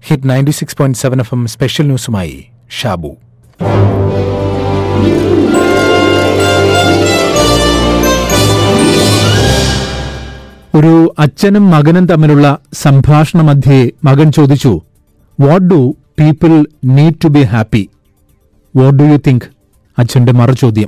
hit ninety six point seven F M special ന്യൂസുമായി ഷാബു ഒരു അച്ഛനും മകനും തമ്മിലുള്ള സംഭാഷണ മധ്യേ മകൻ ചോദിച്ചു what do people need to be happy what do you think അച്ഛന്റെ മറുചോദ്യം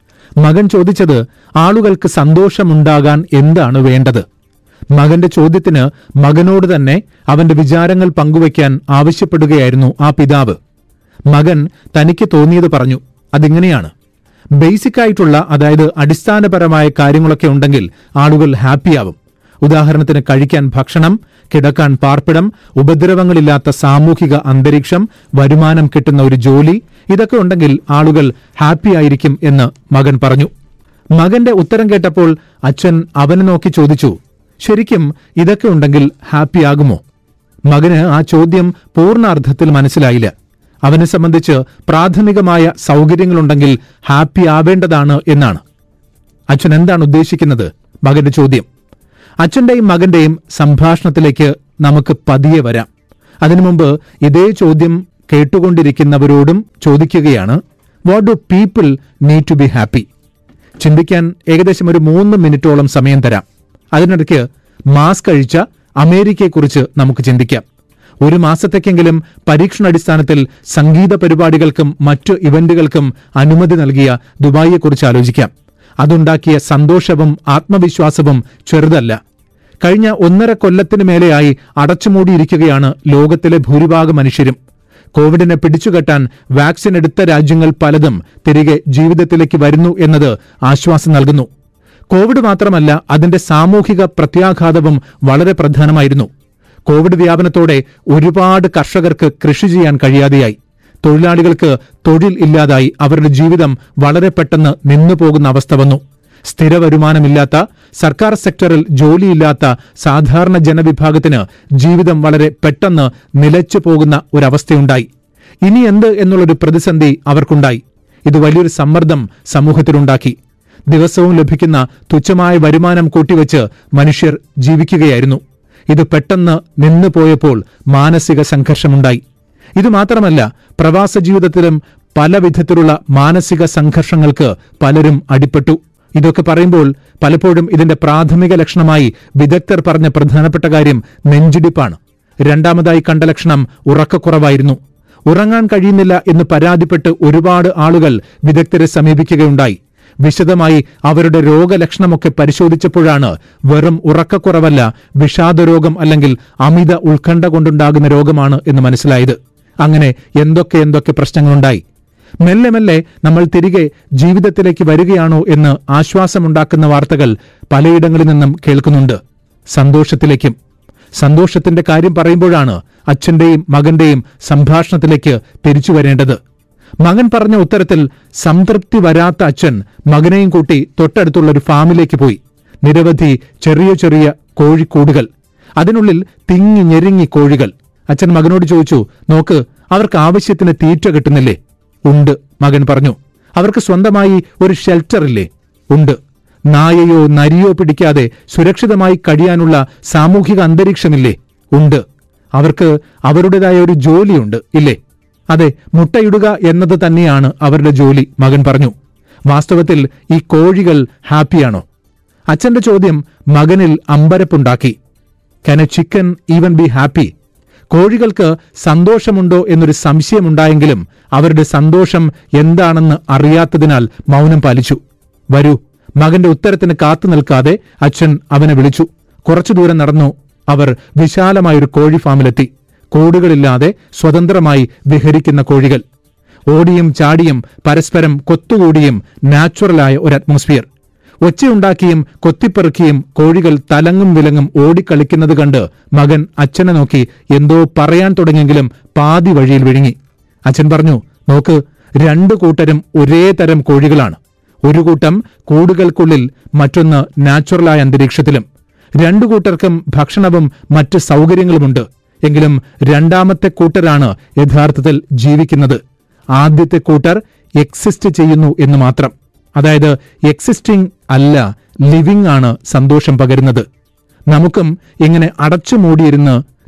മകൻ ചോദിച്ചത് ആളുകൾക്ക് സന്തോഷമുണ്ടാകാൻ എന്താണ് വേണ്ടത് മകന്റെ ചോദ്യത്തിന് മകനോട് തന്നെ അവന്റെ വിചാരങ്ങൾ പങ്കുവയ്ക്കാൻ ആവശ്യപ്പെടുകയായിരുന്നു ആ പിതാവ് മകൻ തനിക്ക് തോന്നിയത് പറഞ്ഞു അതിങ്ങനെയാണ് ബേസിക് ആയിട്ടുള്ള അതായത് അടിസ്ഥാനപരമായ കാര്യങ്ങളൊക്കെ ഉണ്ടെങ്കിൽ ആളുകൾ ഹാപ്പിയാവും ഉദാഹരണത്തിന് കഴിക്കാൻ ഭക്ഷണം കിടക്കാൻ പാർപ്പിടം ഉപദ്രവങ്ങളില്ലാത്ത സാമൂഹിക അന്തരീക്ഷം വരുമാനം കിട്ടുന്ന ഒരു ജോലി ഇതൊക്കെ ഉണ്ടെങ്കിൽ ആളുകൾ ഹാപ്പി ആയിരിക്കും എന്ന് മകൻ പറഞ്ഞു മകന്റെ ഉത്തരം കേട്ടപ്പോൾ അച്ഛൻ അവനെ നോക്കി ചോദിച്ചു ശരിക്കും ഇതൊക്കെ ഉണ്ടെങ്കിൽ ഹാപ്പിയാകുമോ മകന് ആ ചോദ്യം പൂർണ്ണാർത്ഥത്തിൽ മനസ്സിലായില്ല അവനെ സംബന്ധിച്ച് പ്രാഥമികമായ സൗകര്യങ്ങളുണ്ടെങ്കിൽ ഹാപ്പി ആവേണ്ടതാണ് എന്നാണ് അച്ഛൻ എന്താണ് ഉദ്ദേശിക്കുന്നത് മകന്റെ ചോദ്യം അച്ഛന്റെയും മകന്റെയും സംഭാഷണത്തിലേക്ക് നമുക്ക് പതിയെ വരാം അതിനു മുമ്പ് ഇതേ ചോദ്യം കേട്ടുകൊണ്ടിരിക്കുന്നവരോടും ചോദിക്കുകയാണ് what do people need to be happy ചിന്തിക്കാൻ ഏകദേശം ഒരു മൂന്ന് മിനിറ്റോളം സമയം തരാം അതിനിടയ്ക്ക് മാസ്ക് കഴിച്ച അമേരിക്കയെക്കുറിച്ച് നമുക്ക് ചിന്തിക്കാം ഒരു മാസത്തേക്കെങ്കിലും പരീക്ഷണാടിസ്ഥാനത്തിൽ സംഗീത പരിപാടികൾക്കും മറ്റു ഇവന്റുകൾക്കും അനുമതി നൽകിയ ദുബായിയെക്കുറിച്ച് ആലോചിക്കാം അതുണ്ടാക്കിയ സന്തോഷവും ആത്മവിശ്വാസവും ചെറുതല്ല കഴിഞ്ഞ ഒന്നര കൊല്ലത്തിന് മേലെയായി അടച്ചുമൂടിയിരിക്കുകയാണ് ലോകത്തിലെ ഭൂരിഭാഗം മനുഷ്യരും കോവിഡിനെ പിടിച്ചുകെട്ടാൻ വാക്സിൻ എടുത്ത രാജ്യങ്ങൾ പലതും തിരികെ ജീവിതത്തിലേക്ക് വരുന്നു എന്നത് ആശ്വാസം നൽകുന്നു കോവിഡ് മാത്രമല്ല അതിന്റെ സാമൂഹിക പ്രത്യാഘാതവും വളരെ പ്രധാനമായിരുന്നു കോവിഡ് വ്യാപനത്തോടെ ഒരുപാട് കർഷകർക്ക് കൃഷി ചെയ്യാൻ കഴിയാതെയായി തൊഴിലാളികൾക്ക് തൊഴിൽ ഇല്ലാതായി അവരുടെ ജീവിതം വളരെ പെട്ടെന്ന് നിന്നുപോകുന്ന അവസ്ഥ വന്നു സ്ഥിര വരുമാനമില്ലാത്ത സർക്കാർ സെക്ടറിൽ ജോലിയില്ലാത്ത സാധാരണ ജനവിഭാഗത്തിന് ജീവിതം വളരെ പെട്ടെന്ന് നിലച്ചു പോകുന്ന ഒരവസ്ഥയുണ്ടായി ഇനി എന്ത് എന്നുള്ളൊരു പ്രതിസന്ധി അവർക്കുണ്ടായി ഇത് വലിയൊരു സമ്മർദ്ദം സമൂഹത്തിലുണ്ടാക്കി ദിവസവും ലഭിക്കുന്ന തുച്ഛമായ വരുമാനം കൂട്ടിവെച്ച് മനുഷ്യർ ജീവിക്കുകയായിരുന്നു ഇത് പെട്ടെന്ന് നിന്നുപോയപ്പോൾ മാനസിക സംഘർഷമുണ്ടായി ഇതുമാത്രമല്ല പ്രവാസ ജീവിതത്തിലും പല വിധത്തിലുള്ള മാനസിക സംഘർഷങ്ങൾക്ക് പലരും അടിപ്പെട്ടു ഇതൊക്കെ പറയുമ്പോൾ പലപ്പോഴും ഇതിന്റെ പ്രാഥമിക ലക്ഷണമായി വിദഗ്ധർ പറഞ്ഞ പ്രധാനപ്പെട്ട കാര്യം നെഞ്ചിടിപ്പാണ് രണ്ടാമതായി കണ്ട ലക്ഷണം ഉറക്കക്കുറവായിരുന്നു ഉറങ്ങാൻ കഴിയുന്നില്ല എന്ന് പരാതിപ്പെട്ട് ഒരുപാട് ആളുകൾ വിദഗ്ധരെ സമീപിക്കുകയുണ്ടായി വിശദമായി അവരുടെ രോഗലക്ഷണമൊക്കെ പരിശോധിച്ചപ്പോഴാണ് വെറും ഉറക്കക്കുറവല്ല വിഷാദരോഗം അല്ലെങ്കിൽ അമിത ഉത്കണ്ഠ കൊണ്ടുണ്ടാകുന്ന രോഗമാണ് എന്ന് മനസ്സിലായത് അങ്ങനെ എന്തൊക്കെ എന്തൊക്കെ പ്രശ്നങ്ങളുണ്ടായി മെല്ലെ മെല്ലെ നമ്മൾ തിരികെ ജീവിതത്തിലേക്ക് വരികയാണോ എന്ന് ആശ്വാസമുണ്ടാക്കുന്ന വാർത്തകൾ പലയിടങ്ങളിൽ നിന്നും കേൾക്കുന്നുണ്ട് സന്തോഷത്തിലേക്കും സന്തോഷത്തിന്റെ കാര്യം പറയുമ്പോഴാണ് അച്ഛന്റെയും മകന്റെയും സംഭാഷണത്തിലേക്ക് തിരിച്ചു വരേണ്ടത് മകൻ പറഞ്ഞ ഉത്തരത്തിൽ സംതൃപ്തി വരാത്ത അച്ഛൻ മകനെയും കൂട്ടി തൊട്ടടുത്തുള്ള ഒരു ഫാമിലേക്ക് പോയി നിരവധി ചെറിയ ചെറിയ കോഴിക്കൂടുകൾ അതിനുള്ളിൽ തിങ്ങി ഞെരുങ്ങി കോഴികൾ അച്ഛൻ മകനോട് ചോദിച്ചു നോക്ക് അവർക്ക് ആവശ്യത്തിന് തീറ്റ കിട്ടുന്നില്ലേ ഉണ്ട് മകൻ പറഞ്ഞു അവർക്ക് സ്വന്തമായി ഒരു ഷെൽട്ടർ ഇല്ലേ ഉണ്ട് നായയോ നരിയോ പിടിക്കാതെ സുരക്ഷിതമായി കഴിയാനുള്ള സാമൂഹിക അന്തരീക്ഷമില്ലേ ഉണ്ട് അവർക്ക് അവരുടേതായ ഒരു ജോലിയുണ്ട് ഇല്ലേ അതെ മുട്ടയിടുക എന്നത് തന്നെയാണ് അവരുടെ ജോലി മകൻ പറഞ്ഞു വാസ്തവത്തിൽ ഈ കോഴികൾ ഹാപ്പിയാണോ അച്ഛന്റെ ചോദ്യം മകനിൽ അമ്പരപ്പുണ്ടാക്കി can a chicken even be happy കോഴികൾക്ക് സന്തോഷമുണ്ടോ എന്നൊരു സംശയമുണ്ടായെങ്കിലും അവരുടെ സന്തോഷം എന്താണെന്ന് അറിയാത്തതിനാൽ മൗനം പാലിച്ചു വരൂ മകന്റെ ഉത്തരത്തിന് കാത്തു നിൽക്കാതെ അച്ഛൻ അവനെ വിളിച്ചു കുറച്ചു ദൂരം നടന്നു അവർ വിശാലമായൊരു കോഴി ഫാമിലെത്തി കൂടുകളില്ലാതെ സ്വതന്ത്രമായി വിഹരിക്കുന്ന കോഴികൾ ഓടിയും ചാടിയും പരസ്പരം കൊത്തുകൂടിയും നാച്ചുറലായ ഒരു അറ്റ്മോസ്ഫിയർ ഒച്ചയുണ്ടാക്കിയും കൊത്തിപ്പെറുക്കിയും കോഴികൾ തലങ്ങും വിലങ്ങും ഓടിക്കളിക്കുന്നത് കണ്ട് മകൻ അച്ഛനെ നോക്കി എന്തോ പറയാൻ തുടങ്ങിയെങ്കിലും പാതി വഴിയിൽ വിഴുങ്ങി അച്ഛൻ പറഞ്ഞു നോക്ക് രണ്ടു കൂട്ടരും ഒരേ തരം കോഴികളാണ് ഒരു കൂട്ടം കൂടുകൾക്കുള്ളിൽ മറ്റൊന്ന് നാച്ചുറലായ അന്തരീക്ഷത്തിലും രണ്ടു കൂട്ടർക്കും ഭക്ഷണവും മറ്റ് സൗകര്യങ്ങളുമുണ്ട് എങ്കിലും രണ്ടാമത്തെ കൂട്ടരാണ് യഥാർത്ഥത്തിൽ ജീവിക്കുന്നത് ആദ്യത്തെ കൂട്ടർ എക്സിസ്റ്റ് ചെയ്യുന്നു എന്ന് മാത്രം അതായത് എക്സിസ്റ്റിംഗ് അല്ല ലിവിംഗ് ആണ് സന്തോഷം പകരുന്നത് നമുക്കും ഇങ്ങനെ അടച്ചു മൂടിയിരുന്ന്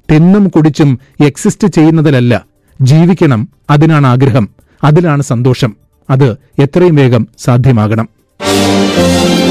തിന്നും കുടിച്ചും എക്സിസ്റ്റ് ചെയ്യുന്നതിലല്ല ജീവിക്കണം അതിനാണ് ആഗ്രഹം അതിലാണ് സന്തോഷം അത് എത്രയും വേഗം സാധ്യമാകണം